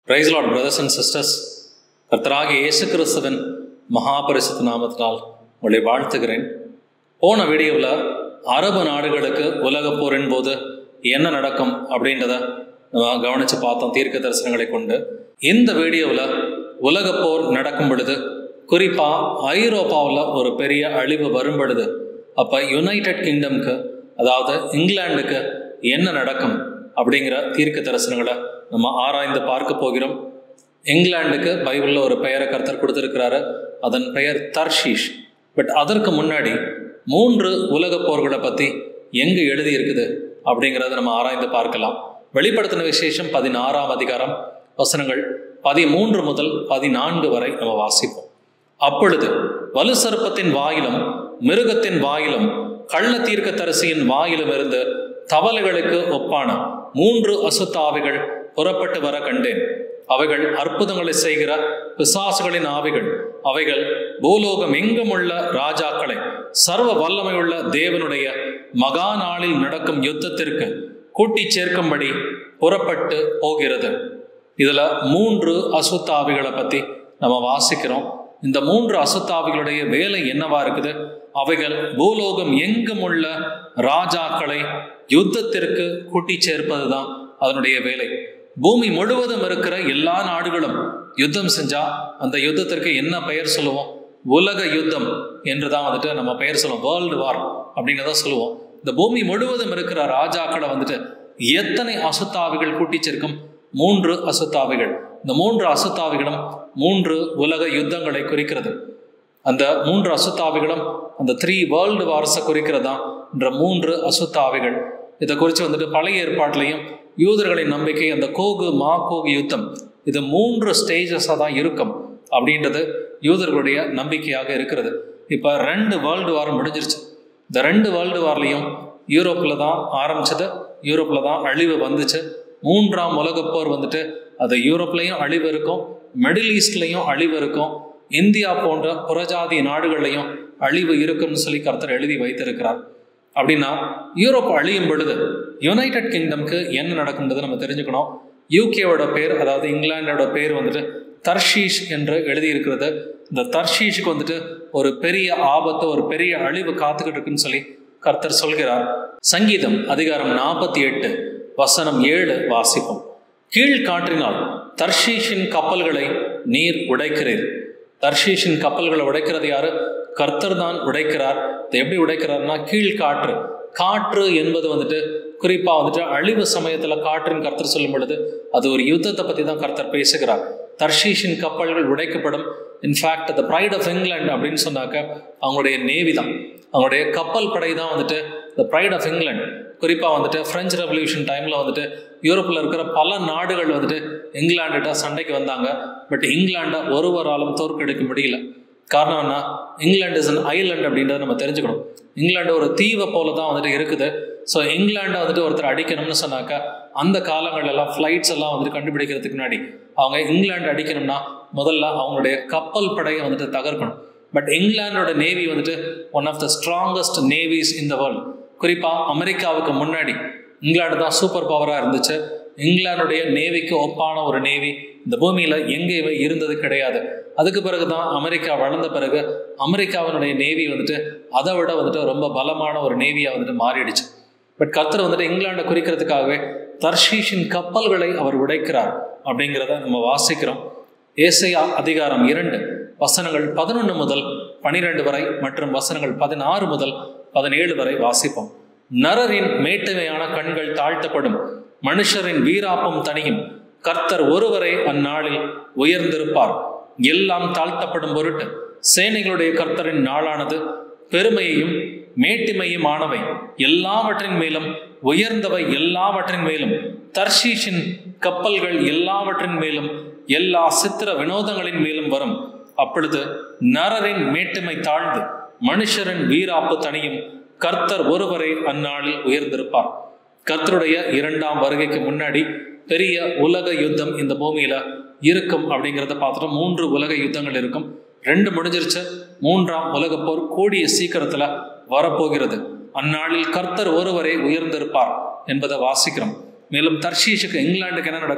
price lord brothers and sisters கர்த்தராகிய இயேசு கிறிஸ்துவின் மகாபரிசுத்த நாமத்தினால் உங்களை வாழ்த்துகிறேன் போன வீடியோவில் அரபு நாடுகளுக்கு உலகப் போரின் போது என்ன நடக்கும் அப்படின்றத நம்ம கவனித்து பார்த்தோம் தீர்க்க தரிசனங்களை கொண்டு இந்த வீடியோவில் உலகப் போர் நடக்கும் பொழுது குறிப்பாக ஐரோப்பாவில் ஒரு பெரிய அழிவு வரும் பொழுது அப்போ யுனைடெட் கிங்டம்க்கு அதாவது இங்கிலாந்துக்கு என்ன நடக்கும் அப்படிங்கிற தீர்க்க தரிசனங்களை நம்ம ஆராய்ந்து பார்க்க போகிறோம் இங்கிலாந்துக்கு பைபிளில் ஒரு பெயரை கர்த்தர் கொடுத்துருக்கிறாரு அதன் பெயர் தர்ஷீஷ் பட் அதற்கு முன்னாடி மூன்று உலக போர்களை பற்றி எங்கே எழுதி இருக்குது அப்படிங்கிறத நம்ம ஆராய்ந்து பார்க்கலாம் வெளிப்படுத்தின விசேஷம் பதினாறாம் அதிகாரம் வசனங்கள் பதிமூன்று முதல் பதினான்கு வரை நம்ம வாசிப்போம் அப்பொழுது வலு சர்ப்பத்தின் வாயிலும் மிருகத்தின் வாயிலும் கள்ள தீர்க்க தரிசியின் வாயிலும் இருந்து தவளைகளுக்கு ஒப்பான மூன்று அசுத்தாவிகள் புறப்பட்டு வர கண்டேன் அவைகள் அற்புதங்களை செய்கிற பிசாசுகளின் ஆவிகள் அவைகள் பூலோகம் எங்குமுள்ள ராஜாக்களை சர்வ வல்லமையுள்ள தேவனுடைய மகா நாளில் நடக்கும் யுத்தத்திற்கு கூட்டி சேர்க்கும்படி புறப்பட்டு போகிறது இதுல மூன்று அசுத்தாவிகளை பத்தி நம்ம வாசிக்கிறோம் இந்த மூன்று அசுத்தாவிகளுடைய வேலை என்னவா இருக்குது அவைகள் பூலோகம் எங்கும் உள்ள ராஜாக்களை யுத்தத்திற்கு கூட்டி சேர்ப்பது தான் அதனுடைய வேலை பூமி முழுவதும் இருக்கிற எல்லா நாடுகளும் யுத்தம் செஞ்சா அந்த யுத்தத்திற்கு என்ன பெயர் சொல்லுவோம் உலக யுத்தம் என்று தான் வந்துட்டு நம்ம பெயர் சொல்லுவோம் வேர்ல்டு வார் அப்படின்னு தான் சொல்லுவோம் இந்த பூமி முழுவதும் இருக்கிற ராஜாக்களை வந்துட்டு எத்தனை அசுத்தாவிகள் கூட்டி சேர்க்கும் மூன்று அசுத்தாவிகள் இந்த மூன்று அசுத்தாவிகளும் மூன்று உலக யுத்தங்களை குறிக்கிறது அந்த மூன்று அசுத்தாவிகளும் அந்த த்ரீ வேர்ல்டு வார்ஸை குறிக்கிறதா என்ற மூன்று அசுத்தாவிகள் இதை குறித்து வந்துட்டு பழைய ஏற்பாட்டிலையும் யூதர்களின் நம்பிக்கை அந்த கோகு மா கோகு யுத்தம் இது மூன்று ஸ்டேஜஸாக தான் இருக்கும் அப்படின்றது யூதர்களுடைய நம்பிக்கையாக இருக்கிறது இப்போ ரெண்டு வேர்ல்டு வார் முடிஞ்சிருச்சு இந்த ரெண்டு வேர்ல்டு வார்லையும் யூரோப்பில் தான் ஆரம்பிச்சது யூரோப்பில் தான் அழிவு வந்துச்சு மூன்றாம் உலகப் போர் வந்துட்டு அது யூரோப்லேயும் அழிவு இருக்கும் மிடில் ஈஸ்ட்லேயும் அழிவு இருக்கும் இந்தியா போன்ற புறஜாதி நாடுகள்லையும் அழிவு இருக்குன்னு சொல்லி கர்த்தர் எழுதி வைத்திருக்கிறார் அப்படின்னா யூரோப் அழியும் பொழுது யுனைடெட் கிங்டம்க்கு என்ன நடக்கும்ன்றதை நம்ம தெரிஞ்சுக்கணும் யூகேவோட பேர் அதாவது இங்கிலாண்டோட பேர் வந்துட்டு தர்ஷீஷ் என்று எழுதியிருக்கிறது இந்த தர்ஷீஷுக்கு வந்துட்டு ஒரு பெரிய ஆபத்து ஒரு பெரிய அழிவு காத்துக்கிட்டு இருக்குன்னு சொல்லி கர்த்தர் சொல்கிறார் சங்கீதம் அதிகாரம் நாற்பத்தி எட்டு வசனம் ஏழு வாசிப்போம் கீழ்காற்றினால் தர்ஷீஷின் கப்பல்களை நீர் உடைக்கிறீர் தர்ஷீஷின் கப்பல்களை உடைக்கிறது யாரு கர்த்தர் தான் உடைக்கிறார் இதை எப்படி உடைக்கிறார்னா கீழ்காற்று காற்று என்பது வந்துட்டு குறிப்பா வந்துட்டு அழிவு சமயத்துல காற்றின் கர்த்தர் சொல்லும் பொழுது அது ஒரு யுத்தத்தை பத்தி தான் கர்த்தர் பேசுகிறார் தர்ஷீஷின் கப்பல்கள் உடைக்கப்படும் in fact the pride of England அப்படின்னு சொன்னாக்க அவங்களுடைய நேவி தான் அவங்களுடைய கப்பல் படை தான் வந்துட்டு த ப்ரைட் ஆஃப் இங்கிலாந்து குறிப்பாக வந்துட்டு ஃப்ரெஞ்ச் ரெவல்யூஷன் டைமில் வந்துட்டு யூரோப்பில் இருக்கிற பல நாடுகள் வந்துட்டு இங்கிலாண்டுகிட்ட சண்டைக்கு வந்தாங்க பட் இங்கிலாண்டை ஒருவராலும் தோற்கடிக்க முடியல காரணம் என்ன இங்கிலாந்து இஸ் அன் ஐலண்ட் அப்படின்றத நம்ம தெரிஞ்சுக்கணும் இங்கிலாந்து ஒரு தீவை போல தான் வந்துட்டு இருக்குது ஸோ இங்கிலாண்டை வந்துட்டு ஒருத்தர் அடிக்கணும்னு சொன்னாக்க அந்த காலங்கள்லாம் ஃப்ளைட்ஸ் எல்லாம் வந்துட்டு கண்டுபிடிக்கிறதுக்கு முன்னாடி அவங்க இங்கிலாந்து அடிக்கணும்னா முதல்ல அவங்களுடைய கப்பல் படையை வந்துட்டு தகர்க்கணும் பட் இங்கிலாண்டோட நேவி வந்துட்டு one of the strongest navies in the world குறிப்பாக அமெரிக்காவுக்கு முன்னாடி இங்கிலாந்து தான் சூப்பர் பவராக இருந்துச்சு இங்கிலாந்துடைய நேவிக்கு ஒப்பான ஒரு நேவி இந்த பூமியில் எங்கேயுமே இருந்தது கிடையாது அதுக்கு பிறகு தான் அமெரிக்கா வளர்ந்த பிறகு அமெரிக்காவினுடைய நேவி வந்துட்டு அதை விட வந்துட்டு ரொம்ப பலமான ஒரு நேவியாக வந்துட்டு மாறிடுச்சு பட் கர்த்தர் வந்துட்டு இங்கிலாண்டை குறிக்கிறதுக்காகவே தர்ஷீஷின் கப்பல்களை அவர் உடைக்கிறார் அப்படிங்கிறத நம்ம வாசிக்கிறோம் ஏசையா அதிகாரம் இரண்டு வசனங்கள் பதினொன்று முதல் பனிரெண்டு வரை மற்றும் வசனங்கள் பதினாறு முதல் பதினேழு வரை வாசிப்போம் நரரின் மேட்டுமையான கண்கள் தாழ்த்தப்படும் மனுஷரின் வீராப்பம் தனியும் கர்த்தர் ஒருவரை அந்நாளில் உயர்ந்திருப்பார் எல்லாம் தாழ்த்தப்படும் பொருட்டு சேனைகளுடைய கர்த்தரின் நாளானது பெருமையையும் மேட்டிமையுமானவை எல்லாவற்றின் மேலும் உயர்ந்தவை எல்லாவற்றின் மேலும் தர்ஷீஷின் கப்பல்கள் எல்லாவற்றின் மேலும் எல்லா சித்திர வினோதங்களின் மேலும் வரும் அப்பொழுது நரரின் மேட்டுமை தாழ்ந்து மனுஷரின் வீராப்பு தனியும் கர்த்தர் ஒருவரை அந்நாளில் உயர்ந்திருப்பார் கர்த்தருடைய இரண்டாம் வருகைக்கு முன்னாடி பெரிய உலக யுத்தம் இந்த பூமியில இருக்கும் அப்படிங்கிறத பார்த்துட்டு மூன்று உலக யுத்தங்கள் இருக்கும் ரெண்டு முடிஞ்சிருச்சு மூன்றாம் உலக போர் கூடிய சீக்கிரத்துல வரப்போகிறது அந்நாளில் கர்த்தர் ஒருவரை உயர்ந்திருப்பார் என்பதை வாசிக்கிறோம் மேலும் தர்ஷீஷுக்கு இங்கிலாந்துக்கு என்ன நடக்கும்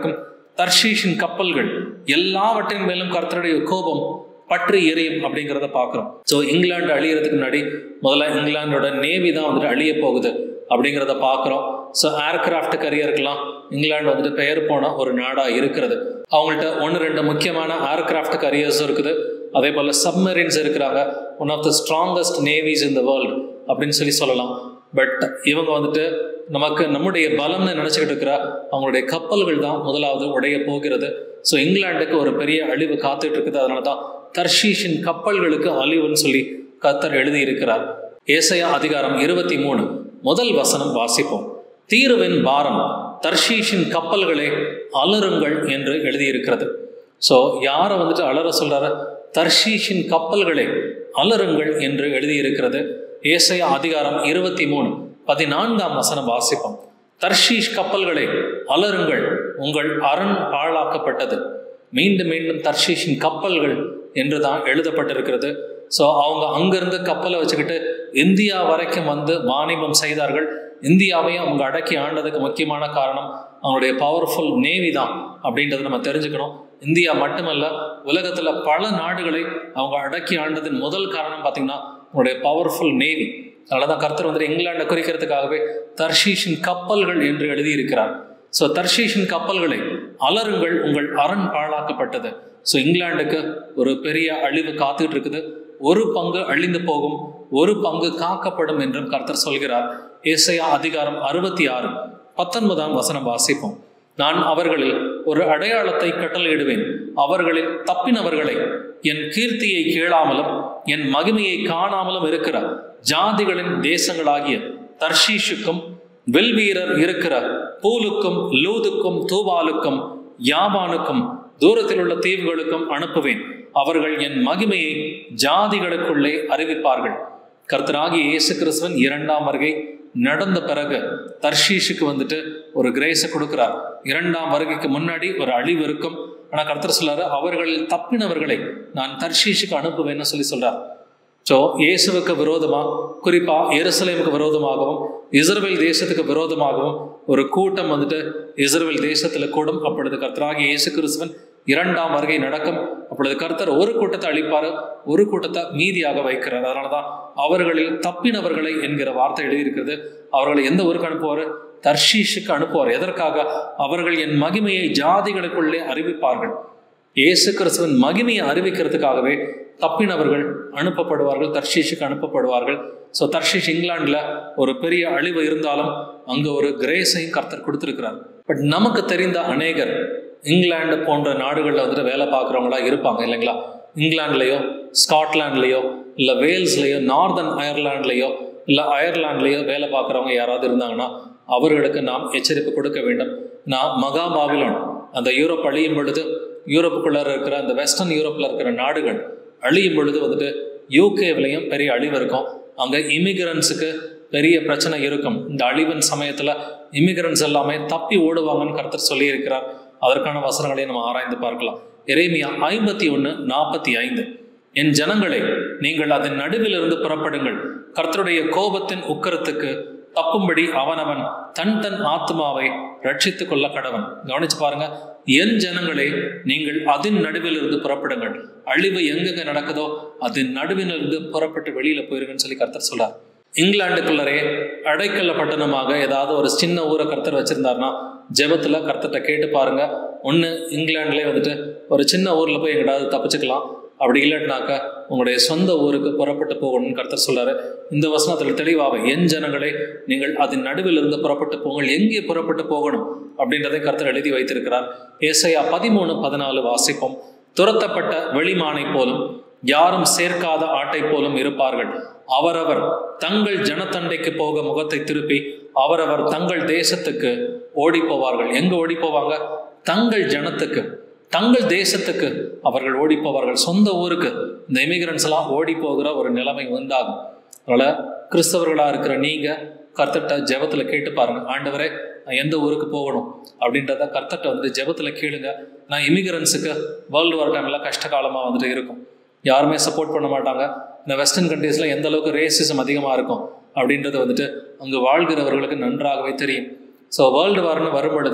தர்ஷீஷின் கப்பல்கள் எல்லாவற்றின் மேலும் கர்த்தருடைய கோபம் பற்றி எரியும் அப்படிங்கிறத பார்க்குறோம் ஸோ இங்கிலாந்து அழியறதுக்கு முன்னாடி முதல்ல இங்கிலாந்தோட நேவி தான் வந்துட்டு அழிய போகுது அப்படிங்கிறத பார்க்குறோம் ஸோ ஏர்கிராஃப்ட் கரியருக்கெல்லாம் இங்கிலாந்து வந்துட்டு பெயர் போன ஒரு நாடாக இருக்கிறது அவங்கள்ட்ட ஒன்று ரெண்டு முக்கியமான ஏர்கிராஃப்ட் கரியர்ஸும் இருக்குது அதே போல் சப்மரீன்ஸ் இருக்கிறாங்க one of the strongest navies in the world அப்படின்னு சொல்லி சொல்லலாம் பட் இவங்க வந்துட்டு நமக்கு நம்முடைய பலம்னு நினச்சிக்கிட்டு இருக்கிற அவங்களுடைய கப்பல்கள் தான் முதலாவது உடைய போகிறது ஸோ இங்கிலாந்துக்கு ஒரு பெரிய அழிவு காத்துட்டு இருக்குது அதனால தான் தர்ஷீஷின் கப்பல்களுக்கு அழிவுன்னு சொல்லி கத்தர் எழுதியிருக்கிறார் ஏசையா அதிகாரம் இருபத்தி மூணு முதல் வசனம் வாசிப்போம் தீருவின் பாரம் தர்ஷீஷின் கப்பல்களே அலருங்கள் என்று எழுதியிருக்கிறது ஸோ யாரை வந்துட்டு அலற சொல்றாரு தர்ஷீஷின் கப்பல்களே அலருங்கள் என்று எழுதியிருக்கிறது ஏசையா அதிகாரம் இருபத்தி மூணு பதினான்காம் வசனம் வாசிப்போம் தர்ஷீஷ் கப்பல்களே அலருங்கள் உங்கள் அரண் பாழாக்கப்பட்டது மீண்டும் மீண்டும் தர்ஷீஷின் கப்பல்கள் என்று தான் எழுதப்பட்டிருக்கிறது ஸோ அவங்க அங்கிருந்து கப்பலை வச்சுக்கிட்டு இந்தியா வரைக்கும் வந்து வாணிபம் செய்தார்கள் இந்தியாவையும் அவங்க அடக்கி ஆண்டதுக்கு முக்கியமான காரணம் அவங்களுடைய பவர்ஃபுல் நேவி தான் அப்படின்றத நம்ம தெரிஞ்சுக்கணும் இந்தியா மட்டுமல்ல உலகத்தில் பல நாடுகளை அவங்க அடக்கி ஆண்டதின் முதல் காரணம் பார்த்தீங்கன்னா அவங்களுடைய பவர்ஃபுல் நேவி அதனால தான் கர்த்தர் வந்துட்டு இங்கிலாண்டை குறிக்கிறதுக்காகவே தர்ஷீஷின் கப்பல்கள் என்று எழுதியிருக்கிறார் ஸோ தர்ஷீஷின் கப்பல்களை அலருங்கள் உங்கள் அரண் பாழாக்கப்பட்டது ஸோ இங்கிலாந்துக்கு ஒரு பெரிய அழிவு காத்துட்டு இருக்குது ஒரு பங்கு அழிந்து போகும் ஒரு பங்கு காக்கப்படும் என்றும் கர்த்தர் சொல்கிறார் ஏசையா அதிகாரம் அறுபத்தி ஆறு பத்தொன்பதாம் வசனம் வாசிப்போம் நான் அவர்களில் ஒரு அடையாளத்தை கட்டளையிடுவேன் அவர்களில் தப்பினவர்களை என் கீர்த்தியை கேளாமலும் என் மகிமையை காணாமலும் இருக்கிற ஜாதிகளின் தேசங்களாகிய தர்ஷீஷுக்கும் வெல்வீரர் இருக்கிற பூலுக்கும் லூதுக்கும் தூபாலுக்கும் யாபானுக்கும் தூரத்தில் உள்ள தீவுகளுக்கும் அனுப்புவேன் அவர்கள் என் மகிமையை ஜாதிகளுக்குள்ளே அறிவிப்பார்கள் கர்த்தராகிய இயேசு கிறிஸ்துவன் இரண்டாம் வருகை நடந்த பிறகு தர்ஷீஷுக்கு வந்துட்டு ஒரு கிரேஸை கொடுக்கிறார் இரண்டாம் வருகைக்கு முன்னாடி ஒரு அழிவு இருக்கும் ஆனால் கர்த்தர் சொல்றாரு அவர்களில் தப்பினவர்களை நான் தர்ஷீஷுக்கு அனுப்புவேன்னு சொல்லி சொல்றார் ஸோ இயேசுவுக்கு விரோதமாக குறிப்பாக எருசலேமுக்கு விரோதமாகவும் இஸ்ரேல் தேசத்துக்கு விரோதமாகவும் ஒரு கூட்டம் வந்துட்டு இஸ்ரேல் தேசத்தில் கூடும் அப்பொழுது கர்த்தராகிய இயேசு கிறிஸ்துவன் இரண்டாம் வருகை நடக்கும் அப்பொழுது கர்த்தர் ஒரு கூட்டத்தை அழிப்பார் ஒரு கூட்டத்தை மீதியாக வைக்கிறார் அதனால தான் அவர்களில் தப்பினவர்களை என்கிற வார்த்தை எழுதியிருக்கிறது அவர்களை எந்த ஊருக்கு அனுப்புவார் தர்ஷீஷுக்கு அனுப்புவார் எதற்காக அவர்கள் என் மகிமையை ஜாதிகளுக்குள்ளே அறிவிப்பார்கள் இயேசு கிறிஸ்துவின் மகிமையை அறிவிக்கிறதுக்காகவே தப்பினவர்கள் அனுப்பப்படுவார்கள் தர்ஷீஷுக்கு அனுப்பப்படுவார்கள் ஸோ தர்ஷீஷ் இங்கிலாண்டில் ஒரு பெரிய அழிவு இருந்தாலும் அங்கே ஒரு கிரேஸையும் கர்த்தர் கொடுத்துருக்கிறார் பட் நமக்கு தெரிந்த அநேகர் இங்கிலாந்து போன்ற நாடுகளில் வந்துட்டு வேலை பார்க்குறவங்களா இருப்பாங்க இல்லைங்களா இங்கிலாந்துலேயோ ஸ்காட்லாண்ட்லேயோ இல்லை வேல்ஸ்லேயோ நார்தன் அயர்லாண்ட்லேயோ இல்லை அயர்லாண்ட்லேயோ வேலை பார்க்குறவங்க யாராவது இருந்தாங்கன்னா அவர்களுக்கு நாம் எச்சரிப்பு கொடுக்க வேண்டும் நான் மகா பாபிலோன் அந்த யூரோப் அழியும் பொழுது யூரோப்புக்குள்ளே இருக்கிற அந்த வெஸ்டர்ன் யூரோப்பில் இருக்கிற நாடுகள் அழியும் பொழுது வந்துட்டு யூகேவிலையும் பெரிய அழிவு இருக்கும் அங்கே இமிகிரன்ஸுக்கு பெரிய பிரச்சனை இருக்கும் இந்த அழிவின் சமயத்தில் இமிகிரன்ஸ் எல்லாமே தப்பி ஓடுவாங்கன்னு கருத்தர் சொல்லியிருக்கிறார் அதற்கான வசனங்களையும் நம்ம ஆராய்ந்து பார்க்கலாம் எரேமியா ஐம்பத்தி ஒன்று நாற்பத்தி ஐந்து என் ஜனங்களே நீங்கள் அதன் நடுவிலிருந்து புறப்படுங்கள் கர்த்தருடைய கோபத்தின் உக்கரத்துக்கு தப்பும்படி அவனவன் தன் தன் ஆத்மாவை ரட்சித்துக் கொள்ள கடவன் கவனிச்சு பாருங்க என் ஜனங்களே நீங்கள் அதன் நடுவிலிருந்து புறப்படுங்கள் அழிவு எங்கெங்க நடக்குதோ அதன் நடுவிலிருந்து புறப்பட்டு வெளியில போயிருங்கன்னு சொல்லி கர்த்தர் சொல்றார் இங்கிலாந்துக்குள்ளரே அடைக்கல பட்டணமாக ஏதாவது ஒரு சின்ன ஊரை கர்த்தர் வச்சிருந்தாருன்னா ஜெபத்துல கர்த்தர்கிட்ட கேட்டு பாருங்க ஒன்று இங்கிலாந்துலேயே வந்துட்டு ஒரு சின்ன ஊரில் போய் எங்கிட்டாவது தப்பிச்சுக்கலாம் அப்படி இல்லைனாக்கா உங்களுடைய சொந்த ஊருக்கு புறப்பட்டு போகணும்னு கர்த்தர் சொல்றாரு இந்த வசனத்தில் தெளிவாக என் ஜனங்களே நீங்கள் அதன் நடுவில் இருந்து புறப்பட்டு போங்கள் எங்கே புறப்பட்டு போகணும் அப்படின்றதை கர்த்தர் எழுதி வைத்திருக்கிறார் ஏசையா பதிமூணு பதினாலு வாசிப்போம் துரத்தப்பட்ட வெளிமானை போலும் யாரும் சேர்க்காத ஆட்டை போலும் இருப்பார்கள் அவரவர் தங்கள் ஜனத்தண்டைக்கு போக முகத்தை திருப்பி அவரவர் தங்கள் தேசத்துக்கு ஓடி போவார்கள் எங்க ஓடி போவாங்க தங்கள் ஜனத்துக்கு தங்கள் தேசத்துக்கு அவர்கள் ஓடி போவார்கள் சொந்த ஊருக்கு இந்த இமிகிரன்ஸ் எல்லாம் ஓடி போகிற ஒரு நிலைமை உண்டாகும் அதனால கிறிஸ்தவர்களா இருக்கிற நீங்க கர்த்தட்ட ஜெபத்துல கேட்டு பாருங்க ஆண்டவரே நான் எந்த ஊருக்கு போகணும் அப்படின்றத கர்த்தட்ட வந்துட்டு ஜெபத்துல கேளுங்க நான் இமிகிரன்ஸுக்கு வேர்ல்டு வார் டைம்ல கஷ்ட காலமா வந்துட்டு இருக்கும் யாருமே சப்போர்ட் பண்ண மாட்டாங்க இந்த வெஸ்டர்ன் கண்ட்ரீஸ்ல எந்த அளவுக்கு ரேசிசம் அதிகமாக இருக்கும் அப்படின்றது வந்துட்டு அங்கு வாழ்கிறவர்களுக்கு நன்றாகவே தெரியும் ஸோ வேர்ல்டு வார்னு வரும் பொழுது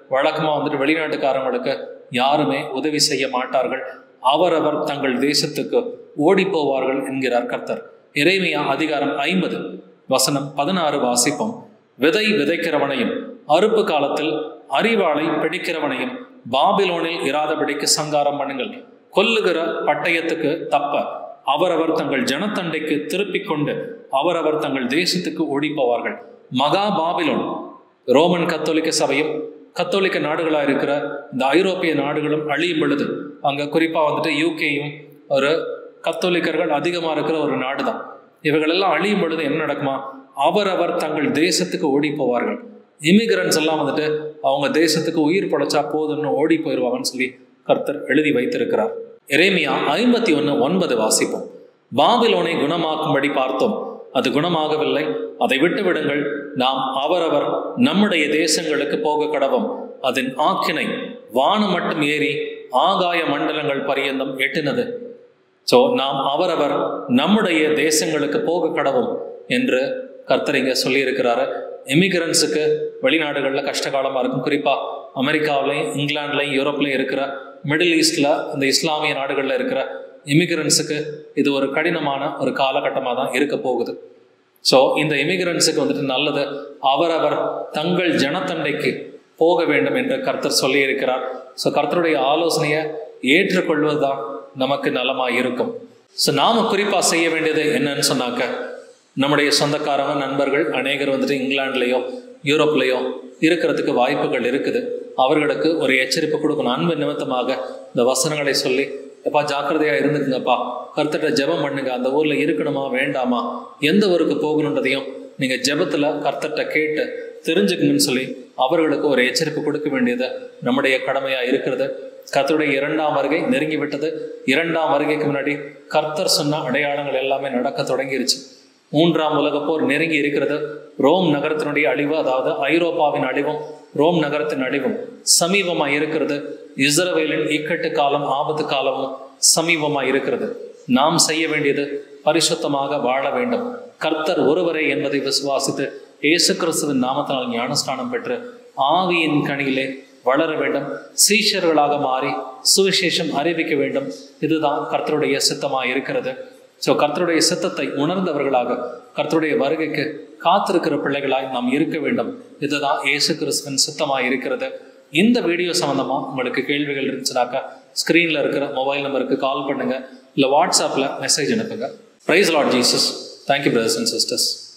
வழக்கமாக வந்துட்டு வெளிநாட்டுக்காரங்களுக்கு யாருமே உதவி செய்ய மாட்டார்கள் அவரவர் தங்கள் தேசத்துக்கு ஓடி போவார்கள் என்கிறார் கர்த்தர் இறைமையா அதிகாரம் ஐம்பது வசனம் பதினாறு வாசிப்போம் விதை விதைக்கிறவனையும் அறுப்பு காலத்தில் அறிவாளை பிடிக்கிறவனையும் பாபிலோனில் இராதபடிக்கு சங்காரம் பண்ணுங்கள் கொல்லுகிற பட்டயத்துக்கு தப்ப அவரவர் தங்கள் ஜனத்தண்டைக்கு திருப்பிக் கொண்டு அவரவர் தங்கள் தேசத்துக்கு ஓடி போவார்கள் மகா பாபிலோன் ரோமன் கத்தோலிக்க சபையும் கத்தோலிக்க நாடுகளாக இருக்கிற இந்த ஐரோப்பிய நாடுகளும் அழியும் பொழுது அங்கே குறிப்பாக வந்துட்டு யூகேயும் ஒரு கத்தோலிக்கர்கள் அதிகமாக இருக்கிற ஒரு நாடு தான் இவர்களெல்லாம் அழியும் பொழுது என்ன நடக்குமா அவரவர் தங்கள் தேசத்துக்கு ஓடி போவார்கள் இமிகிரன்ஸ் எல்லாம் வந்துட்டு அவங்க தேசத்துக்கு உயிர் படைச்சா போதும்னு ஓடி போயிடுவாங்கன்னு சொல்லி கர்த்தர் எழுதி வைத்திருக்கிறார் எரேமியா ஐம்பத்தி ஒன்று ஒன்பது வாசிப்போம் பாபிலோனை குணமாக்கும்படி பார்த்தோம் அது குணமாகவில்லை அதை விட்டு விடுங்கள் நாம் அவரவர் நம்முடைய தேசங்களுக்கு போக கடவோம் அதன் ஆக்கினை வானம் மட்டும் ஏறி ஆகாய மண்டலங்கள் பரியந்தம் எட்டினது ஸோ நாம் அவரவர் நம்முடைய தேசங்களுக்கு போக கடவோம் என்று கர்த்தர் இங்கே சொல்லியிருக்கிறாரு எமிகிரன்ஸுக்கு வெளிநாடுகளில் கஷ்ட காலமாக இருக்கும் குறிப்பாக அமெரிக்காவிலையும் இங்கிலாந்துலையும் யூரோப்லையும் இருக்கிற மிடில் ஈஸ்டில் இந்த இஸ்லாமிய நாடுகளில் இருக்கிற இமிகிரன்ஸுக்கு இது ஒரு கடினமான ஒரு காலகட்டமாக தான் இருக்க போகுது ஸோ இந்த இமிகிரன்ஸுக்கு வந்துட்டு நல்லது அவரவர் தங்கள் ஜனத்தண்டைக்கு போக வேண்டும் என்று கர்த்தர் சொல்லியிருக்கிறார் ஸோ கர்த்தருடைய ஆலோசனையை ஏற்றுக்கொள்வது தான் நமக்கு நலமாக இருக்கும் ஸோ நாம் குறிப்பாக செய்ய வேண்டியது என்னன்னு சொன்னாக்க நம்முடைய சொந்தக்காரங்க நண்பர்கள் அநேகர் வந்துட்டு இங்கிலாந்துலேயோ யூரோப்லேயோ இருக்கிறதுக்கு வாய்ப்புகள் இருக்குது அவர்களுக்கு ஒரு எச்சரிப்பு கொடுக்கணும் அன்பு நிமித்தமாக இந்த வசனங்களை சொல்லி எப்பா ஜாக்கிரதையா இருந்துக்குங்கப்பா கர்த்தட்ட ஜெபம் பண்ணுங்க அந்த ஊர்ல இருக்கணுமா வேண்டாமா எந்த ஊருக்கு போகணுன்றதையும் நீங்க ஜெபத்துல கர்த்தட்ட கேட்டு தெரிஞ்சுக்குங்கன்னு சொல்லி அவர்களுக்கு ஒரு எச்சரிப்பு கொடுக்க வேண்டியது நம்முடைய கடமையா இருக்கிறது கர்த்தருடைய இரண்டாம் வருகை நெருங்கி விட்டது இரண்டாம் வருகைக்கு முன்னாடி கர்த்தர் சொன்ன அடையாளங்கள் எல்லாமே நடக்க தொடங்கிருச்சு மூன்றாம் உலகப் போர் நெருங்கி இருக்கிறது ரோம் நகரத்தினுடைய அழிவு அதாவது ஐரோப்பாவின் அழிவும் ரோம் நகரத்தின் அழிவும் சமீபமாக இருக்கிறது இஸ்ரவேலின் இக்கட்டு காலம் ஆபத்து காலமும் சமீபமாக இருக்கிறது நாம் செய்ய வேண்டியது பரிசுத்தமாக வாழ வேண்டும் கர்த்தர் ஒருவரே என்பதை விசுவாசித்து இயேசு கிறிஸ்துவின் நாமத்தினால் ஞானஸ்தானம் பெற்று ஆவியின் கனியிலே வளர வேண்டும் சீஷர்களாக மாறி சுவிசேஷம் அறிவிக்க வேண்டும் இதுதான் கர்த்தருடைய சித்தமாக இருக்கிறது ஸோ கர்த்தருடைய சித்தத்தை உணர்ந்தவர்களாக கர்த்தருடைய வருகைக்கு காத்திருக்கிற பிள்ளைகளாய் நாம் இருக்க வேண்டும் இதுதான் இயேசு கிறிஸ்துவின் சித்தமாக இருக்கிறது இந்த வீடியோ சம்மந்தமாக உங்களுக்கு கேள்விகள் இருந்துச்சுனாக்கா ஸ்க்ரீனில் இருக்கிற மொபைல் நம்பருக்கு கால் பண்ணுங்கள் இல்லை வாட்ஸ்அப்பில் மெசேஜ் அனுப்புங்க praise lord Jesus thank you brothers and sisters